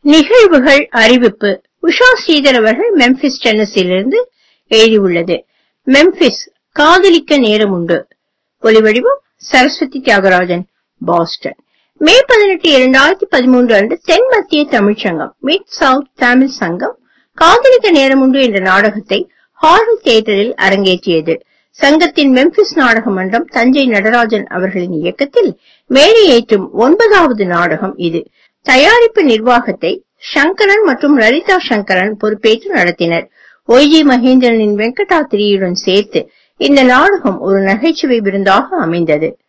நிகழ்வுகள் அறிவிப்பு உஷா ஸ்ரீதர் அவர்கள் மெம்பிஸ் டென்னசியிலிருந்து எழுதியுள்ளது மெம்பிஸ் காதலிக்க நேரம் உண்டு ஒலிவடிவம் சரஸ்வதி தியாகராஜன் பாஸ்டன் மே பதினெட்டு இரண்டாயிரத்தி பதிமூன்று அன்று தென் மத்திய தமிழ்ச்சங்கம் மிட் சவுத் தமிழ் சங்கம் காதலிக்க நேரம் உண்டு என்ற நாடகத்தை ஹார்வல் தியேட்டரில் அரங்கேற்றியது சங்கத்தின் மெம்பிஸ் நாடக மன்றம் தஞ்சை நடராஜன் அவர்களின் இயக்கத்தில் மேடையேற்றும் ஒன்பதாவது நாடகம் இது தயாரிப்பு நிர்வாகத்தை சங்கரன் மற்றும் லலிதா சங்கரன் பொறுப்பேற்று நடத்தினர் ஒய்ஜி மகேந்திரனின் வெங்கடாத்திரியுடன் சேர்த்து இந்த நாடகம் ஒரு நகைச்சுவை விருந்தாக அமைந்தது